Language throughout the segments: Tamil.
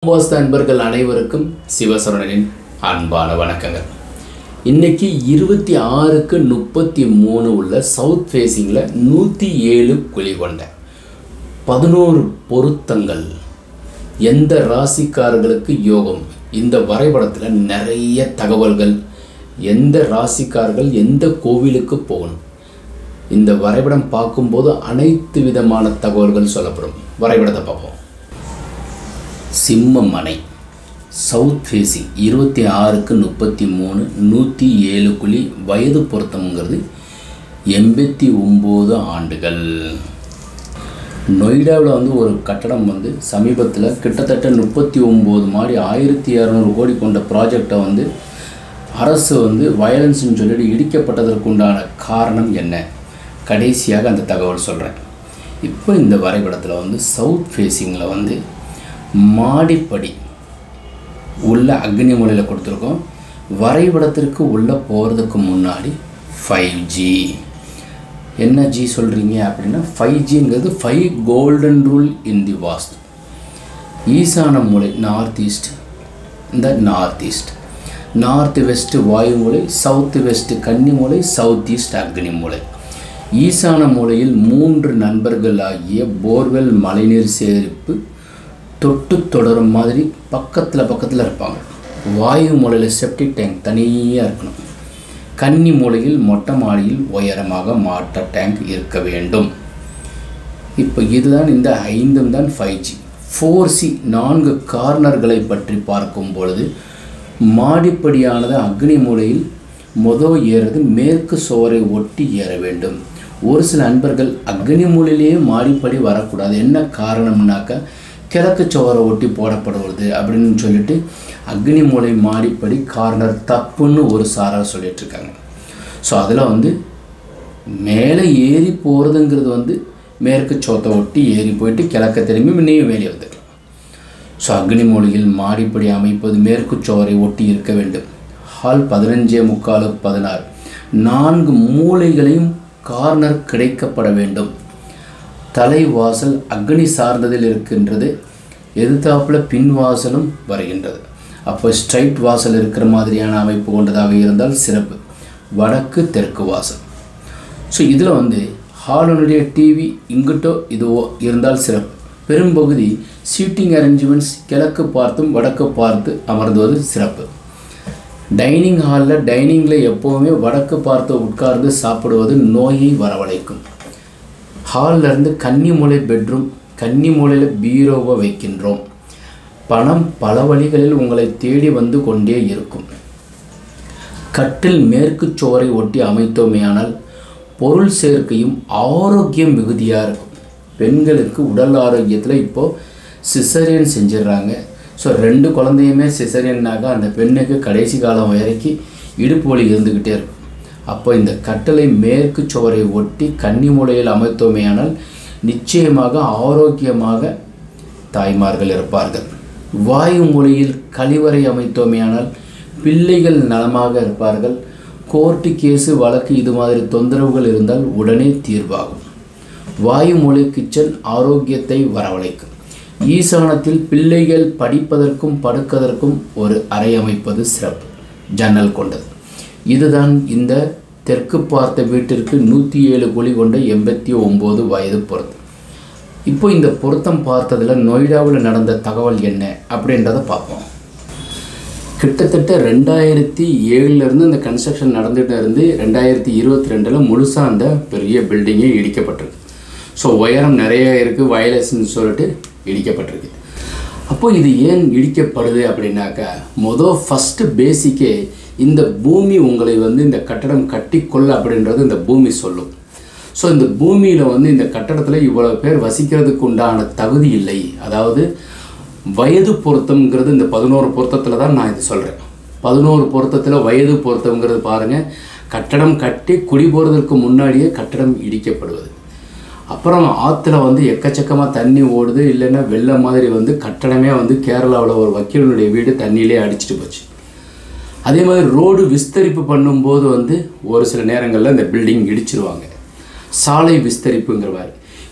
கும்பவாஸ்த அன்பர்கள் அனைவருக்கும் சிவசரணனின் அன்பான வணக்கங்கள் இன்னைக்கு இருபத்தி ஆறுக்கு முப்பத்தி மூணு உள்ள சவுத் ஃபேஸிங்கில் நூற்றி ஏழு குழி கொண்ட பதினோரு பொருத்தங்கள் எந்த ராசிக்காரர்களுக்கு யோகம் இந்த வரைபடத்தில் நிறைய தகவல்கள் எந்த ராசிக்காரர்கள் எந்த கோவிலுக்கு போகணும் இந்த வரைபடம் பார்க்கும்போது அனைத்து விதமான தகவல்கள் சொல்லப்படும் வரைபடத்தை பார்ப்போம் சிம்ம மனை சவுத் ஃபேஸிங் இருபத்தி ஆறுக்கு முப்பத்தி மூணு நூற்றி ஏழு குழி வயது பொருத்தம்ங்கிறது எண்பத்தி ஒம்பது ஆண்டுகள் நொய்டாவில் வந்து ஒரு கட்டடம் வந்து சமீபத்தில் கிட்டத்தட்ட முப்பத்தி ஒம்பது மாடி ஆயிரத்தி இரநூறு கோடி கொண்ட ப்ராஜெக்டை வந்து அரசு வந்து வயலன்ஸ்னு சொல்லிட்டு இடிக்கப்பட்டதற்குண்டான காரணம் என்ன கடைசியாக அந்த தகவல் சொல்கிறேன் இப்போ இந்த வரைபடத்தில் வந்து சவுத் ஃபேஸிங்கில் வந்து மாடிப்படி உள்ள அக்னி மூலையில் கொடுத்துருக்கோம் வரைபடத்திற்கு உள்ளே போகிறதுக்கு முன்னாடி ஃபைவ் ஜி என்ன ஜி சொல்கிறீங்க அப்படின்னா ஃபைவ் ஜிங்கிறது five golden rule in the Vastu ஈசான மூலை நார்த் ஈஸ்ட் இந்த நார்த் ஈஸ்ட் நார்த் வெஸ்ட் வாயு மூலை சவுத் வெஸ்ட் கன்னி மூலை சவுத் ஈஸ்ட் அக்னி மூலை ஈசான மூலையில் மூன்று நண்பர்கள் ஆகிய போர்வெல் மழைநீர் சேகரிப்பு தொட்டு தொடரும் மாதிரி பக்கத்தில் பக்கத்தில் இருப்பாங்க வாயு மூலையில் செப்டிக் டேங்க் தனியாக இருக்கணும் கன்னி மூலையில் மொட்டை மாடியில் உயரமாக மாட்ட டேங்க் இருக்க வேண்டும் இப்போ இதுதான் இந்த ஐந்தும் தான் ஃபைவ் ஜி ஃபோர் சி நான்கு கார்னர்களை பற்றி பார்க்கும் பொழுது மாடிப்படியானது அக்னி மூலையில் மொதல் ஏறுறது மேற்கு சுவரை ஒட்டி ஏற வேண்டும் ஒரு சில நண்பர்கள் அக்னி மூலையிலேயே மாடிப்படி வரக்கூடாது என்ன காரணம்னாக்கா கிழக்கு சுவரை ஒட்டி போடப்படுவது அப்படின்னு சொல்லிட்டு அக்னி மூலை மாடிப்படி கார்னர் தப்புன்னு ஒரு சாரார் சொல்லிட்டு இருக்காங்க ஸோ அதில் வந்து மேலே ஏறி போகிறதுங்கிறது வந்து மேற்கு சோத்தை ஒட்டி ஏறி போயிட்டு கிழக்க திரும்பி முன்னையும் வெளியே வந்துக்கலாம் ஸோ அக்னி மூலையில் மாடிப்படி அமைப்பது மேற்கு சுவரை ஒட்டி இருக்க வேண்டும் ஹால் பதினஞ்சே முக்காலு பதினாறு நான்கு மூலைகளையும் கார்னர் கிடைக்கப்பட வேண்டும் தலைவாசல் அக்னி சார்ந்ததில் இருக்கின்றது எதிர்த்தாப்புல பின் வாசலும் வருகின்றது அப்போ ஸ்ட்ரைட் வாசல் இருக்கிற மாதிரியான அமைப்பு கொண்டதாக இருந்தால் சிறப்பு வடக்கு தெற்கு வாசல் ஸோ இதில் வந்து ஹாலனுடைய டிவி இங்கிட்டோ இதுவோ இருந்தால் சிறப்பு பெரும்பகுதி சீட்டிங் அரேஞ்ச்மெண்ட்ஸ் கிழக்கு பார்த்தும் வடக்கு பார்த்து அமர்ந்துவது சிறப்பு டைனிங் ஹாலில் டைனிங்கில் எப்போவுமே வடக்கு பார்த்து உட்கார்ந்து சாப்பிடுவது நோயை வரவழைக்கும் ஹாலில் இருந்து கன்னி மூலை பெட்ரூம் கன்னி மூலையில் பீரோவை வைக்கின்றோம் பணம் பல வழிகளில் உங்களை தேடி வந்து கொண்டே இருக்கும் கட்டில் மேற்கு சோரை ஒட்டி அமைத்தோமேயானால் பொருள் சேர்க்கையும் ஆரோக்கியம் மிகுதியாக இருக்கும் பெண்களுக்கு உடல் ஆரோக்கியத்தில் இப்போது சிசரியன் செஞ்சிடுறாங்க ஸோ ரெண்டு குழந்தையுமே சிசரியன்னாக அந்த பெண்ணுக்கு கடைசி காலம் வரைக்கும் இடுப்பு வலி இருந்துக்கிட்டே இருக்கும் அப்போ இந்த கட்டளை மேற்கு சுவரை ஒட்டி கன்னி மூலையில் அமைத்தோமேயானால் நிச்சயமாக ஆரோக்கியமாக தாய்மார்கள் இருப்பார்கள் வாயு மூலையில் கழிவறை அமைத்தோமேயானால் பிள்ளைகள் நலமாக இருப்பார்கள் கோர்ட்டு கேஸு வழக்கு இது மாதிரி தொந்தரவுகள் இருந்தால் உடனே தீர்வாகும் வாயு மூலை கிச்சன் ஆரோக்கியத்தை வரவழைக்கும் ஈசானத்தில் பிள்ளைகள் படிப்பதற்கும் படுப்பதற்கும் ஒரு அறை அமைப்பது சிறப்பு ஜன்னல் கொண்டது இதுதான் இந்த தெற்கு பார்த்த வீட்டிற்கு நூற்றி ஏழு குழி கொண்ட எண்பத்தி ஒம்பது வயது பொருத்தம் இப்போ இந்த பொருத்தம் பார்த்ததில் நொய்டாவில் நடந்த தகவல் என்ன அப்படின்றத பார்ப்போம் கிட்டத்தட்ட ரெண்டாயிரத்தி ஏழுலேருந்து இந்த கன்ஸ்ட்ரக்ஷன் நடந்துகிட்டு இருந்து ரெண்டாயிரத்தி இருபத்தி ரெண்டில் முழுசாக அந்த பெரிய பில்டிங்கே இடிக்கப்பட்டிருக்கு ஸோ உயரம் நிறைய இருக்குது வயலஸ்ன்னு சொல்லிட்டு இடிக்கப்பட்டிருக்கு அப்போ இது ஏன் இடிக்கப்படுது அப்படின்னாக்கா மொதல் ஃபஸ்ட்டு பேசிக்கே இந்த பூமி உங்களை வந்து இந்த கட்டடம் கட்டிக்கொள்ள அப்படின்றது இந்த பூமி சொல்லும் ஸோ இந்த பூமியில் வந்து இந்த கட்டடத்தில் இவ்வளோ பேர் வசிக்கிறதுக்கு உண்டான தகுதி இல்லை அதாவது வயது பொருத்தம்ங்கிறது இந்த பதினோரு பொருத்தத்தில் தான் நான் இது சொல்கிறேன் பதினோரு பொருத்தத்தில் வயது பொருத்தம்ங்கிறது பாருங்கள் கட்டடம் கட்டி குடி போகிறதுக்கு முன்னாடியே கட்டடம் இடிக்கப்படுவது அப்புறம் ஆற்றுல வந்து எக்கச்சக்கமாக தண்ணி ஓடுது இல்லைன்னா வெள்ளம் மாதிரி வந்து கட்டடமே வந்து கேரளாவில் ஒரு வக்கீலனுடைய வீடு தண்ணியிலே அடிச்சிட்டு போச்சு அதே மாதிரி ரோடு விஸ்தரிப்பு பண்ணும்போது வந்து ஒரு சில நேரங்களில் இந்த பில்டிங் இடிச்சிருவாங்க சாலை விஸ்தரிப்புங்கிற மாதிரி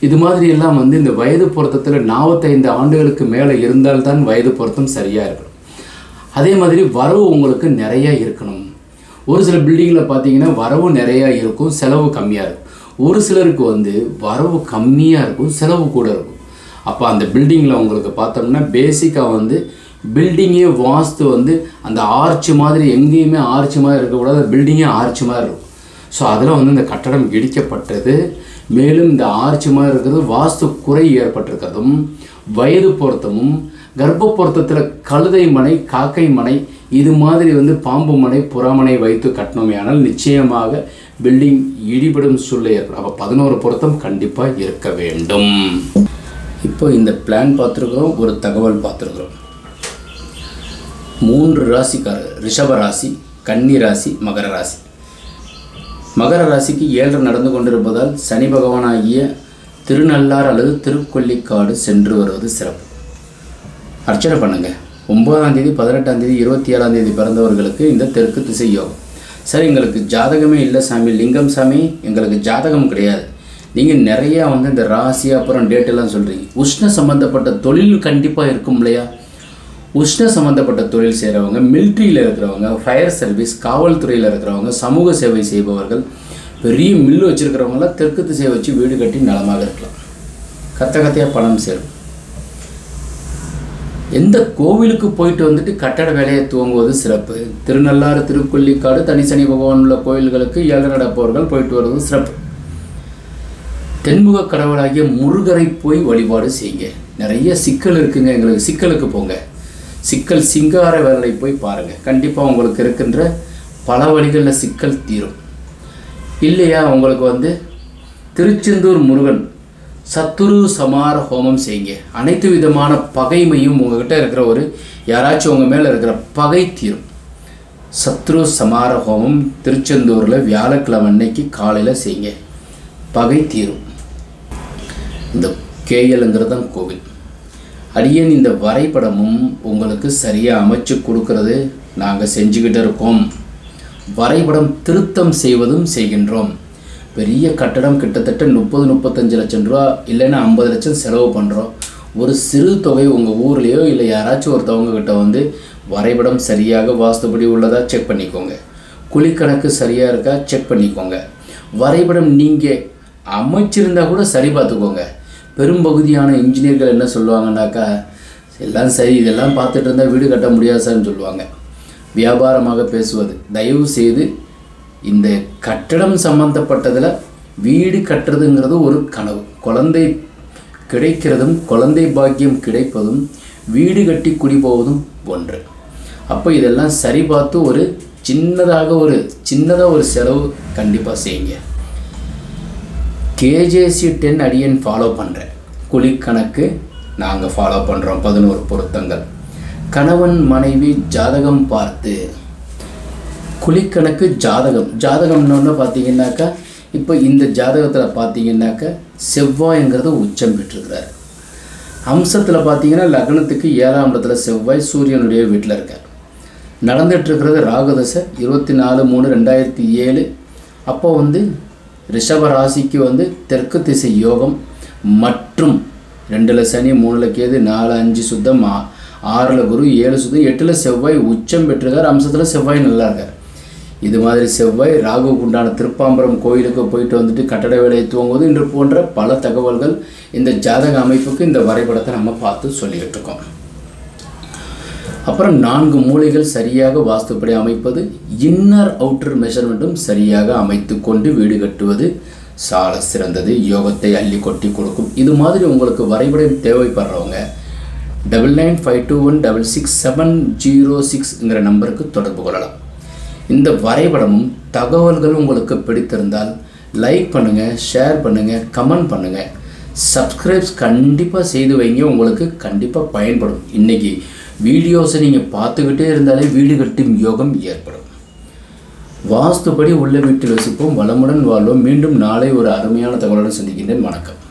இது மாதிரி எல்லாம் வந்து இந்த வயது பொருத்தத்தில் நாற்பத்தைந்து ஆண்டுகளுக்கு மேலே இருந்தால்தான் வயது பொருத்தம் சரியாக இருக்கணும் அதே மாதிரி வரவு உங்களுக்கு நிறைய இருக்கணும் ஒரு சில பில்டிங்கில் பார்த்தீங்கன்னா வரவு நிறையா இருக்கும் செலவு கம்மியாக இருக்கும் ஒரு சிலருக்கு வந்து வரவு கம்மியாக இருக்கும் செலவு கூட இருக்கும் அப்போ அந்த பில்டிங்கில் உங்களுக்கு பார்த்தோம்னா பேசிக்காக வந்து பில்டிங்கே வாஸ்து வந்து அந்த ஆர்ச் மாதிரி எங்கேயுமே ஆர்ச் மாதிரி இருக்கக்கூடாது பில்டிங்கே ஆர்ச் மாதிரி இருக்கும் ஸோ அதில் வந்து இந்த கட்டடம் இடிக்கப்பட்டது மேலும் இந்த ஆர்ச் மாதிரி இருக்கிறது வாஸ்து குறை ஏற்பட்டிருக்கிறதும் வயது பொருத்தமும் கர்ப்ப பொருத்தத்தில் கழுதை மனை காக்கை மனை இது மாதிரி வந்து பாம்பு மனை புறாமனை வைத்து கட்டணுமேயானால் நிச்சயமாக பில்டிங் இடிபடும் சூழ்நிலை ஏற்படும் அப்போ பதினோரு பொருத்தம் கண்டிப்பாக இருக்க வேண்டும் இப்போ இந்த பிளான் பார்த்துருக்குறோம் ஒரு தகவல் பார்த்துருக்குறோம் மூன்று ராசிக்காரர் ரிஷப ராசி கன்னி ராசி மகர ராசி மகர ராசிக்கு ஏழரை நடந்து கொண்டிருப்பதால் சனி பகவானாகிய திருநள்ளார் அல்லது திருக்கொல்லிக்காடு சென்று வருவது சிறப்பு அர்ச்சனை பண்ணுங்க ஒன்பதாம் தேதி பதினெட்டாம் தேதி இருபத்தி ஏழாம் தேதி பிறந்தவர்களுக்கு இந்த தெற்கு திசை யோகம் சார் எங்களுக்கு ஜாதகமே இல்லை சாமி லிங்கம் சாமி எங்களுக்கு ஜாதகம் கிடையாது நீங்கள் நிறையா வந்து இந்த ராசி அப்புறம் டேட் எல்லாம் சொல்கிறீங்க உஷ்ண சம்மந்தப்பட்ட தொழில் கண்டிப்பாக இருக்கும் இல்லையா உஷ்ண சம்மந்தப்பட்ட தொழில் செய்கிறவங்க மிலிட்ரியில் இருக்கிறவங்க ஃபயர் சர்வீஸ் காவல்துறையில் இருக்கிறவங்க சமூக சேவை செய்பவர்கள் பெரிய மில்லு வச்சுருக்கிறவங்களாம் தெற்கு திசையை வச்சு வீடு கட்டி நலமாக இருக்கலாம் கத்த கத்தையாக பணம் சேரும் எந்த கோவிலுக்கு போயிட்டு வந்துட்டு கட்டட வேலையை துவங்குவது சிறப்பு திருநள்ளாறு திருக்கொல்லிக்காடு தனி சனி பகவான் உள்ள கோயில்களுக்கு ஏழை நடப்பவர்கள் போயிட்டு வருவது சிறப்பு தென்முக கடவுளாகிய முருகரை போய் வழிபாடு செய்யுங்க நிறைய சிக்கல் இருக்குங்க எங்களுக்கு சிக்கலுக்கு போங்க சிக்கல் சிங்கார வேலை போய் பாருங்கள் கண்டிப்பாக உங்களுக்கு இருக்கின்ற பல வழிகளில் சிக்கல் தீரும் இல்லையா உங்களுக்கு வந்து திருச்செந்தூர் முருகன் சத்துரு சமார ஹோமம் செய்யுங்க அனைத்து விதமான பகைமையும் உங்ககிட்ட இருக்கிற ஒரு யாராச்சும் உங்கள் மேலே இருக்கிற பகை தீரும் சத்ரு சமார ஹோமம் திருச்செந்தூரில் வியாழக்கிழமை அன்னைக்கு காலையில் செய்யுங்க பகை தீரும் இந்த கேஎல்ங்கிறது தான் கோவில் அடியேன் இந்த வரைபடமும் உங்களுக்கு சரியாக அமைச்சு கொடுக்கறது நாங்கள் செஞ்சுக்கிட்டு இருக்கோம் வரைபடம் திருத்தம் செய்வதும் செய்கின்றோம் பெரிய கட்டடம் கிட்டத்தட்ட முப்பது முப்பத்தஞ்சு லட்சம் ரூபா இல்லைன்னா ஐம்பது லட்சம் செலவு பண்ணுறோம் ஒரு சிறு தொகை உங்கள் ஊர்லேயோ இல்லை யாராச்சும் ஒருத்தவங்க கிட்ட வந்து வரைபடம் சரியாக வாஸ்துபடி உள்ளதா செக் பண்ணிக்கோங்க குழிக்கணக்கு சரியாக இருக்கா செக் பண்ணிக்கோங்க வரைபடம் நீங்கள் அமைச்சிருந்தா கூட சரி பார்த்துக்கோங்க பெரும்பகுதியான இன்ஜினியர்கள் என்ன சொல்லுவாங்கன்னாக்கா எல்லாம் சரி இதெல்லாம் பார்த்துட்டு இருந்தால் வீடு கட்ட முடியாது சார்னு சொல்லுவாங்க வியாபாரமாக பேசுவது தயவு செய்து இந்த கட்டடம் சம்பந்தப்பட்டதில் வீடு கட்டுறதுங்கிறது ஒரு கனவு குழந்தை கிடைக்கிறதும் குழந்தை பாக்கியம் கிடைப்பதும் வீடு கட்டி குடி போவதும் ஒன்று அப்போ இதெல்லாம் சரி பார்த்து ஒரு சின்னதாக ஒரு சின்னதாக ஒரு செலவு கண்டிப்பாக செய்யுங்க கேஜேசி டென் அடியன் ஃபாலோ பண்ணுறேன் குழிக்கணக்கு நாங்கள் ஃபாலோ பண்ணுறோம் பதினோரு பொருத்தங்கள் கணவன் மனைவி ஜாதகம் பார்த்து குழிக்கணக்கு ஜாதகம் ஜாதகம்னு பார்த்தீங்கன்னாக்கா இப்போ இந்த ஜாதகத்தில் பார்த்தீங்கன்னாக்கா செவ்வாய்ங்கிறது உச்சம் பெற்றிருக்கிறார் அம்சத்தில் பார்த்தீங்கன்னா லக்னத்துக்கு ஏழாம் இடத்துல செவ்வாய் சூரியனுடைய வீட்டில் இருக்கார் நடந்துகிட்ருக்கிறது ராகுதசை இருபத்தி நாலு மூணு ரெண்டாயிரத்தி ஏழு அப்போ வந்து ரிஷப ராசிக்கு வந்து தெற்கு திசை யோகம் மற்றும் ரெண்டில் சனி மூணில் கேது நாலு அஞ்சு சுத்தம் ஆ- ஆறில் குரு ஏழு சுத்தம் எட்டில் செவ்வாய் உச்சம் பெற்றிருக்கார் அம்சத்தில் செவ்வாய் நல்லா இருக்கார் இது மாதிரி செவ்வாய் ராகுவுக்கு உண்டான திருப்பாம்பரம் கோயிலுக்கு போயிட்டு வந்துட்டு கட்டட வேலையை துவங்குவது இன்று போன்ற பல தகவல்கள் இந்த ஜாதக அமைப்புக்கு இந்த வரைபடத்தை நம்ம பார்த்து சொல்லிக்கிட்டு இருக்கோம் அப்புறம் நான்கு மூலைகள் சரியாக வாஸ்துப்படி அமைப்பது இன்னர் அவுட்டர் மெஷர்மெண்ட்டும் சரியாக அமைத்து கொண்டு வீடு கட்டுவது சால சிறந்தது யோகத்தை அள்ளி கொட்டி கொடுக்கும் இது மாதிரி உங்களுக்கு வரைபடம் தேவைப்படுறவங்க double nine five two one double six seven zero சிக்ஸ்ங்கிற நம்பருக்கு தொடர்பு கொள்ளலாம் இந்த வரைபடமும் தகவல்கள் உங்களுக்கு பிடித்திருந்தால் லைக் பண்ணுங்கள் ஷேர் பண்ணுங்கள் கமெண்ட் பண்ணுங்கள் சப்ஸ்கிரைப்ஸ் கண்டிப்பாக செய்து வைங்க உங்களுக்கு கண்டிப்பாக பயன்படும் இன்றைக்கி வீடியோஸை நீங்கள் பார்த்துக்கிட்டே இருந்தாலே வீடு கட்டும் யோகம் ஏற்படும் வாஸ்துபடி உள்ள வீட்டில் வசிப்போம் வளமுடன் வாழ்வோம் மீண்டும் நாளை ஒரு அருமையான தகவலுடன் சந்திக்கின்றேன் வணக்கம்